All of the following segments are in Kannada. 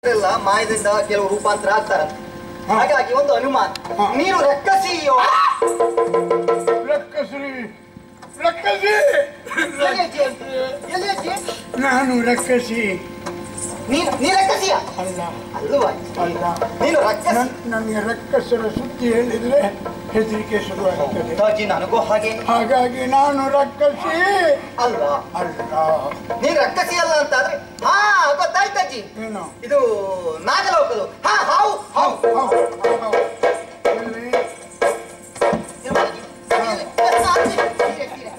ಮಕ್ಕಳೆಲ್ಲ ಮಾಯದಿಂದ ಕೆಲವು ರೂಪಾಂತರ ಆಗ್ತಾರಂತೆ ಹಾಗಾಗಿ ಒಂದು ಅನುಮಾನ ಹಾ. ನೀನು ರಕ್ಕಸಿಯೋ ರಕ್ಕಸ್ರಿ ರಕ್ಕಸಿ ಎಲ್ಲಿ ಅಜ್ಜಿ? ಎಲ್ಲಿ ಅಜ್ಜಿ? ನಾನು ರಕ್ಕಸಿ ನೀನು ನೀ ರಕ್ಕಸಿಯ ಅಲ್ಲ ಅಲ್ವಾ ಅಲ್ಲ ನೀನು ರಕ್ಕಸಿ ನನ್- ನನಗೆ ರಕ್ಕಸರ ಸುದ್ದಿ ಹೇಳಿದ್ರೆ ಹೆದರಿಕೆ ಶುರುವಾಗುತ್ತದೆ ಅಜ್ಜಿ ನನಗೂ ಹಾಗೆ ಹಾಗಾಗಿ ನಾನು ರಕ್ಕಸಿ ಅಲ್ವಾ ಅಲ್ಲ ನೀನು ರಕ್ಕಸಿ ಅಲ್ಲ ಅಂತಾದ್ರೆ ಹಾ ಗೊತ್ತಾಯ್ತು ಅಜ್ಜಿ ಏನು ಇದು ನಾಗಲೋಕದು ಹಾ ಹಾವು ಹಾವು ಹೌ, ಹೌ, ಹೌ. ಎಲ್ಲಿ? ಇಲ್ಲ ಅಜ್ಜಿ. ಇಲ್ಲ, ಅಜ್ಜಿ. ಸೀರೆ, ಸೀರೆ.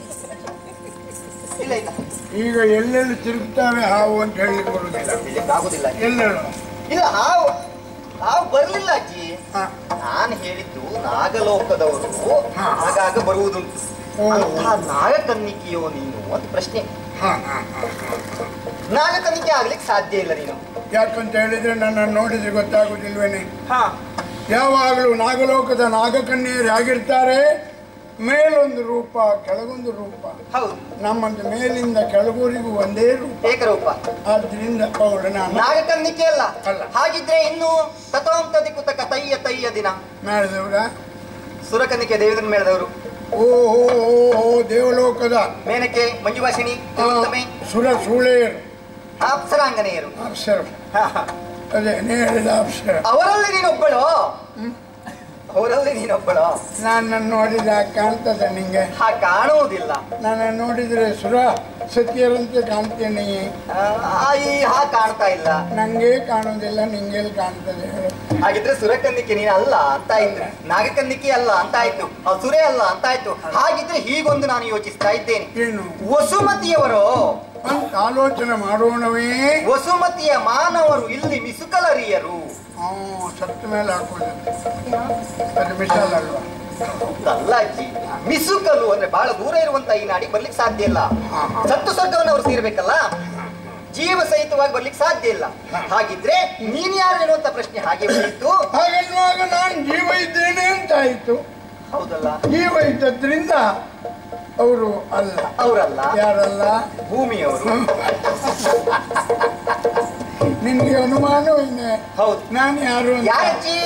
ಇಲ್ಲ ಇಲ್ಲ ಈಗ ಎಲ್ಲೆಲ್ಲಿ ತಿರುಗ್ತಾವೆ ಹಾವು ಅಂತ ಹೇಳಿ ಬರುದಿಲ್ಲ ಇಲ್ಲಿಗೆ ಆಗುದಿಲ್ಲ ಎಲ್ಲೆಲ್ಲ ಇಲ್ಲ ಹಾವು ಹಾವು ಬರ್ಲಿಲ್ಲ ಅಜ್ಜಿ ಹಾ. ನಾನು ಹೇಳಿದ್ದು ನಾಗಲೋಕದವರು ಹಾ. ಆಗಾಗ ಬರುವುದುಂಟು ಓ. ಅಂತಹ ನಾಗಕನ್ನಿಕೆಯೋ ನೀನು ಅಂತ ಪ್ರಶ್ನೆ ಹಾ, ಹಾ, ಹಾ. ನಾಗಕನ್ನಿಕೆ ಆಗ್ಲಿಕ್ಕೆ ಸಾಧ್ಯ ಇಲ್ಲ ನೀನು ಯಾಕಂತ ಹೇಳಿದ್ರೆ ನನ್ನನ್ನು ನೋಡಿದ್ರೆ ಗೊತ್ತಾಗುದಿಲ್ವೇನೆ ಹಾ ಯಾವಾಗಲೂ ನಾಗಲೋಕದ ನಾಗಕನ್ಯರು ಆಗಿರ್ತಾರೆ ಮೇಲೊಂದು ರೂಪ ಕೆಳಗೊಂದು ರೂಪ ಹೌದು ನಮ್ಮಂತ ಮೇಲಿಂದ ಕೆಳಗೂರಿಗೂ ಒಂದೇ ರೂಪ ಏಕರೂಪ ಆದ್ರಿಂದ ಅವಳು ನಾನು ನಾಗಕನ್ನಿಕೆ ಅಲ್ಲ ಅಲ್ಲ. ಹಾಗಿದ್ರೆ ಇನ್ನು ತತ್ವಾಂತದಿ ಕುತಕ ತಯ್ಯ ತಯ್ಯ ದಿನ ಮಾಡಿದವರ ಸುರಕನ್ನಿಕೆ ದೇವೇಂದ್ರ ಮೇಳದವರು ಓ ಓ, ಓ, ಓ ದೇವಲೋಕದ ಮೇನಕೆ ಮಂಜುಭಾಷಿಣಿ ಆ, ತಿಲೋತ್ತಮೆ, ಸುರ ಸೂಳೆಯರು ಅಪ್ಸರಾಂಗನೆಯರು ಅಪ್ಸರ ಹಾ, ಹಾ. ಅದೇ ನೇರದ ಅಪ್ಸರ ಅವರಲ್ಲಿ ನೀನೊಬ್ಬಳು ಅವರಲ್ಲಿ ನೀನೊಬ್ಬಳು ನನ್ನನ್ನು ನೋಡಿದ ಕಾಣ್ತದೆ ನಿಂಗೆ ಹಾ ಕಾಣುವುದಿಲ್ಲ ನನ್ನನ್ನು ನೋಡಿದ್ರೆ ಸುರ ಸತ್ಯರಂತೆ ಕಾಣ್ತೇನೆ ಆ, ಈ ಹಾ ಕಾಣ್ತಾ ಇಲ್ಲ ನಂಗೆ ಕಾಣುವುದಿಲ್ಲ ನಿಂಗೆಲ್ಲಿ ಕಾಣ್ತದೆ ಹೇಳು ಹಾಗಿದ್ರೆ ಸುರಕನ್ನಿಕೆ ನೀನು ಅಲ್ಲ ಅಂತ ಆಯ್ತು ನಾಗಕನ್ನಿಕೆ ಅಲ್ಲ ಅಂತ ಆಯ್ತು ಆ ಸುರೆ ಅಲ್ಲ ಅಂತ ಆಯ್ತು ಹಾಗಿದ್ರೆ ಹೀಗೊಂದು ನಾನು ಯೋಚಿಸ್ತಾ ಇದ್ದೇನೆ ಏನು ವಸುಮತಿಯವರು ಅಂತ ಆಲೋಚನೆ ಮಾಡೋಣವೇ ವಸುಮತಿಯ ಮಾನವರು ಇಲ್ಲಿ ಮಿಸುಕಲರಿಯರು ಆ, ಸತ್ತ ಮೇಲೆ ಹಾಕೋದು ಅದು ಮಿಸಾಲ್ ಅಲ್ವಾ ಅಲ್ಲ ಅಜ್ಜಿ ಮಿಸುಕಲು ಅಂದ್ರೆ ಬಹಳ ದೂರ ಇರುವಂತ ಈ ನಾಡಿಗೆ ಬರ್ಲಿಕ್ಕೆ ಸಾಧ್ಯ ಇಲ್ಲ ಹಾ, ಹಾ. ಸತ್ತು ಸ್ವರ್ಗವನ್ನು ಅವರು ಸೇರ್ಬೇಕಲ್ಲ ಜೀವ ಸಹಿತವಾಗಿ ಬರ್ಲಿಕ್ಕೆ ಸಾಧ್ಯ ಇಲ್ಲ ಹಾಗಿದ್ರೆ ನೀನ್ ಯಾರು ಎನ್ನುವಂತ ಪ್ರಶ್ನೆ ಹಾಗೆ ಬಂದಿತ್ತು ಹಾಗೆನ್ನುವಾಗ ನಾನು ಜೀವ ಇದ್ದೇನೆ ಅಂತ ಆಯ್ತು ಹೌದಲ್ಲ ಜೀವ ಇದ್ದದ್ರಿಂದ ಅವರು ಅಲ್ಲ ಅವರಲ್ಲ ಯಾರಲ್ಲ ಭೂಮಿಯವರು ನಿನ್ಗೆ ಅನುಮಾನವಿದೆ ಹೌದು ನಾನು ಯಾರು ಅಂತ ಯಾರಜ್ಜಿ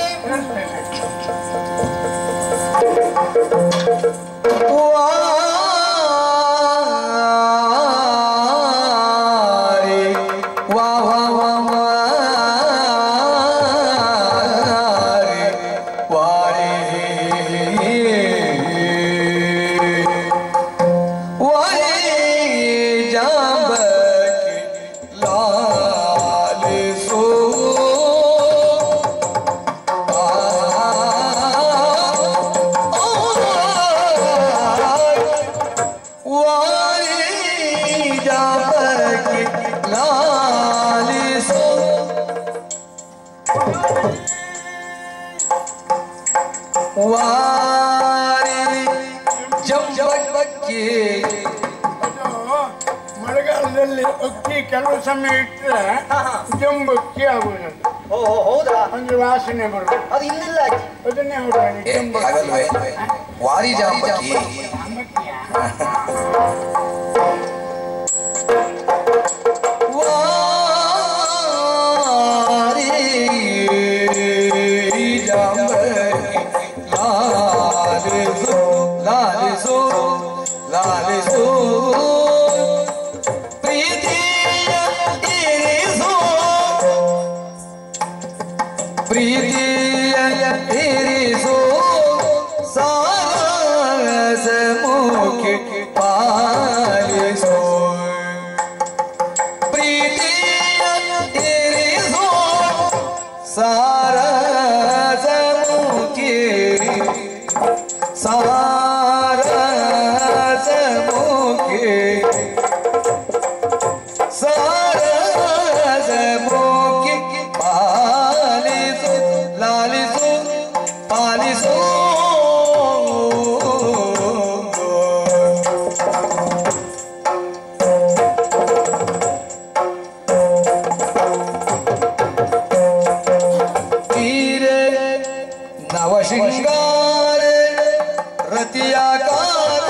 ಅದು ಮಳೆಗಾಲದಲ್ಲಿ ಅಕ್ಕಿ ಕೆಲವು ಸಮಯ ಇಟ್ಟರೆ ಹಾ, ಹಾ. ಜಂಬಕ್ಕಿ ಆಗುವುದು ಓ ಓ, ಹೌದಾ ಅಂದ್ರೆ ವಾಸನೆ ಬರುದು ಅದು ಇಲ್ಲಿಲ್ಲ ಅಜ್ಜಿ ಅದನ್ನೇ ಹೊರಡಿ ಏ, ಹಾಗಲ್ವೇ ವಾರಿ ಜಾಂಬಕ್ಕಿ ವಾರಿ ಜಾಂಬಕ್ಕಿ ಲಾಲಿಸು ಲಾಲಿಸು ಲಾಲಿಸು ಪ್ರೀತಿಯ ಇರಿಸು ಪ್ರೀತಿಯ ಇರಿಸು ಸಾರಸ ಮುಖಿ ಪಾಲಿಸು ಪ್ರೀತಿಯ ಇರಿಸು ಸಾರಸ ಮುಖಿ ಸಾರಸ ಮುಖಿ ಸಾರಸ ಮುಖಿ ಪಾಲಿಸು ಲಾಲಿಸು ಪಾಲಿಸು ತೀರೆ ನವಶೃಂಗಾರ ರತಿಯಾಕಾರ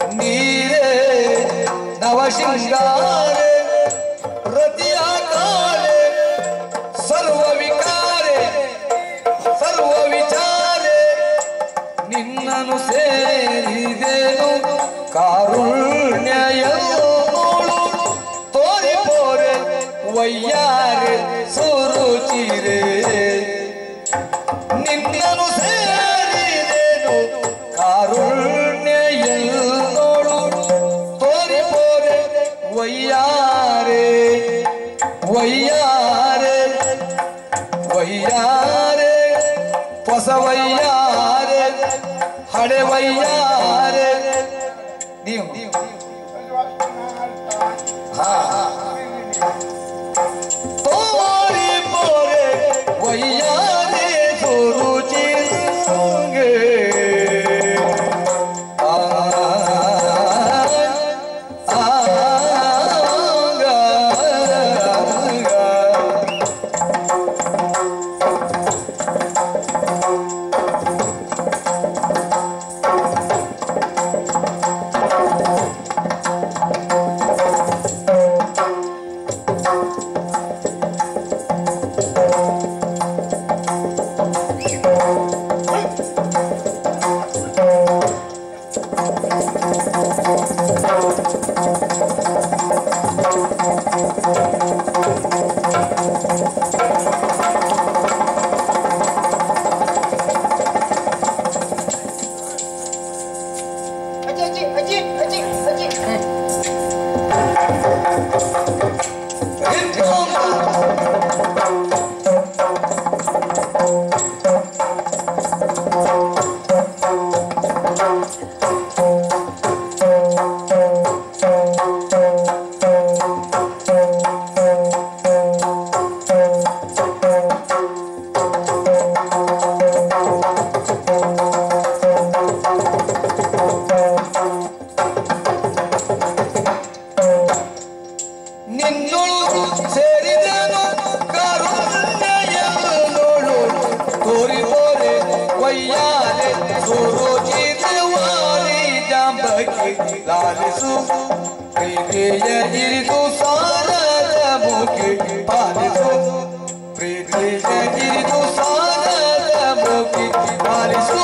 ನೀರೆ ನವಶೃಂಗಾರ ರತಿಯಾಕಾರ ವಯ್ಯಾರೆ ಸುರುಚಿರೆ ನಿನ್ನನು ಸೇರಿದೇನು ಕಾರುಣ್ಯ ಎಲ್ಲೋಳು ತೋರಿ ಪೋರೆ ವಯ್ಯಾರೆ ವಯ್ಯಾರೆ ವಯ್ಯಾರೆ ಹೊಸ ವಯ್ಯಾರೆ ಹಳೆ ವಯ್ಯಾರೆ ನೀವು ಹಾ ತೋರಿ ಪೋರೆ ವಯ್ಯಾರೆ ಸುರುಚಿ ಸಂಗೆ ಆ ಆಂಗ ಅಜ್ಜಿ ಅಜ್ಜಿ ಅಜ್ಜಿ ಅಜ್ಜಿ ಅಜ್ಜಿ ನಿನ್ನೊಳು ಸೇರಿದನು ಕರುಣೆಯಲ್ಲೋಳು ತೋರಿ ತೋರೆ ವಯ್ಯಾಲೆ ಸುರುಚಿತವಾರಿ ಜಾಂಬಕ್ಕೆ ಲಾಲಿಸು ಪ್ರೀತಿಯ ಇರಿದು ಸಾಲದ ಮುಖಿ ಪಾಲಿಸು ಪ್ರೀತಿಯ ಇರಿದು ಸಾಲದ ಮುಖಿ ಪಾಲಿಸು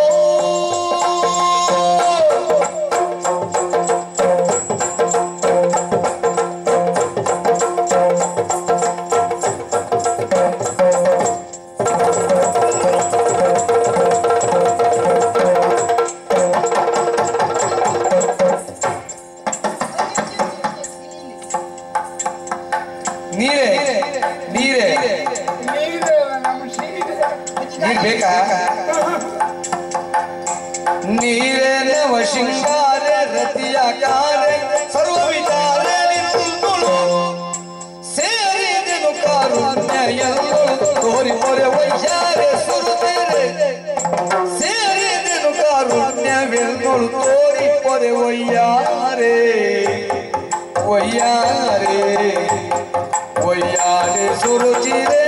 ನೀರೇ ನೀರೇ ನೀರೇ ನಮ್ಮ ಸೀರೆ ನೀರ್ ಬೇಕಾ ನೀರೇ ನವ ಶೃಂಗಾರ ರತಿಯಾಕಾರ ಸರ್ವ ವಿಚಾರ ನಿಂತುಳು ಸೇರಿದೆನು ಕಾರುಣ್ಯ ಎಲ್ಲೋ ತೋರಿ ಪೊರೆ ವೈಚಾರೆ ಸುರುತ್ತೇರೆ ಸೇರಿದೆನು ಕಾರುಣ್ಯವೆಲ್ಲೋಳು ತೋರಿ ಪೊರೆ ಒಯ್ಯಾರೆ ಒಯ್ಯಾರೆ ಒಯ್ಯಾರೆ ಸುರುಚಿರೆ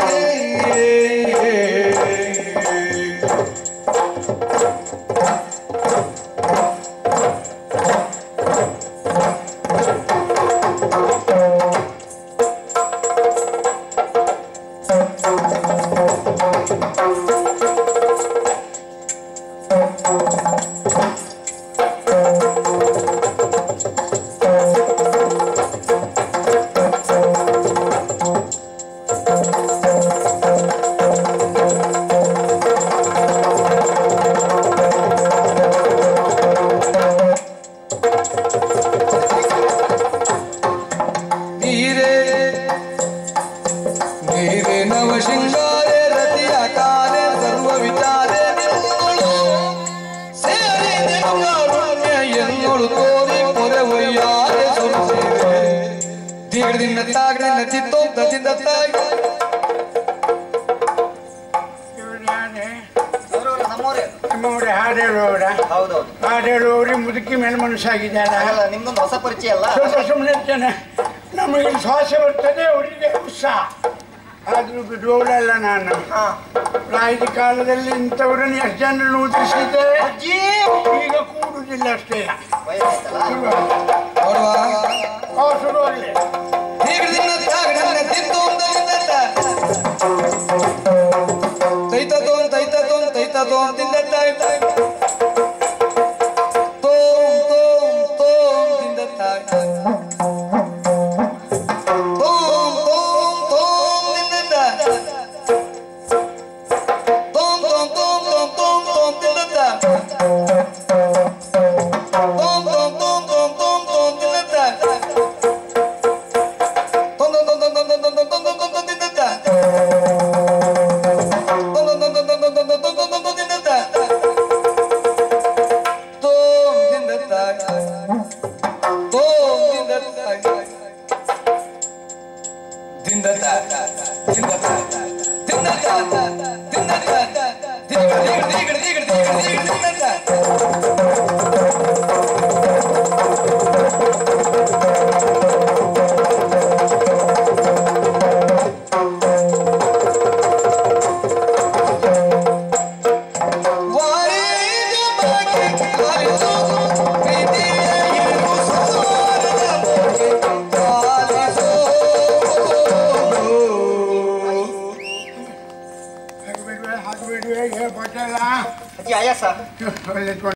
ನೀರೇ ನೀರೇ ನವ ಶೃಂಗಾರೆ ರತಿಯಾಕಾರೆ ಸರ್ವ ವಿಚಾರೆ ನಿನ್ನೊಳು ಸೇರಿದೆನು ಕಾರುಣ್ಯ ಎನ್ನೊಳು ತೋರಿ ಪೊರೆ ಒಯ್ಯಾರೆ ಸುರುಚಿರೆ ದಿಗಡಿನ ತಾಗಡಿನ ತಿತ್ತೋ ತದಿಂದ ತಾಗಿ ಇವ್ರು ಯಾರೇ ಅವರವರು ನಮ್ಮವರೇ ನಿಮ್ಮವ್ರೆ ಹಾಡು ಹೇಳುವವರ ಹೌದೌದು ಹಾಡು ಹೇಳುವವ್ರಿಗೆ ಮುದುಕಿ ಮೇಲೆ ಮನಸ್ಸಾಗಿದ್ದಾರೆ ಅಲ್ಲ ನಿಮ್ದೊಂದು ಹೊಸ ಪರಿಚಯ ಅಲ್ಲ ಸ್ವಲ್ಪ ಸುಮ್ಮನೆ ಇರ್ತೇನೆ ನಮಗೆ ಶ್ವಾಸ ಬರ್ತದೆ ಅವರಿಗೆ ಉತ್ಸಾಹ ಆದ್ರೂ ಬಿಡುವವಳಲ್ಲ ನಾನು ಹಾ. ಪ್ರಾಯದ ಕಾಲದಲ್ಲಿ ಇಂಥವ್ರನ್ನ ಎಷ್ಟು ಜನರನ್ನು ಉದ್ರಿಸಿದ್ದೆ ಅಜ್ಜಿ ಈಗ ಕೂಡುದಿಲ್ಲ ಅಷ್ಟೇ ವಯಸ್ಸಾಯ್ತಲ್ಲ ನೋಡುವ ಆ ಶುರುವಾಗಲಿ ದಿಗಡಿನ ತಾಗಡಿನ ತಿತ್ತೋ ತದಿಂದ ತೈತ ತೋನ್ ತೈತ ತೋನ್ ತೈತ ತೋನ್ ತಿಂದ ತಾಯ್ ತಾಯ್ ತೋಂ ತೋಂ ತೋಂ ತಿಂದ ತಾಯ್ ತೋಂ ತಿಂದತ ತಿಂದತ ತಿಂದತ ತಿಂದತ ದಿಗಡ ದಿಗಡ ದಿಗಡ ದಿಗಡ ದಿಗಡ ತಿಂದತ ವಾರಿದ ಬಗ್ಗೆ ಕಾಲಿಸು ಪ್ರೀತಿಯ ಇರು ಸುವರ್ಣ ಬಗ್ಗೆ ಕಾಲಿಸು ಹಾಗೆ ಬಿಡುವೆ ಹಾಗೆ ಬಿಡುವೆ ಏ ಪಟೇಲ ಅಜ್ಜಿ ಆಯಾಸ ಒಳ್ಳೆ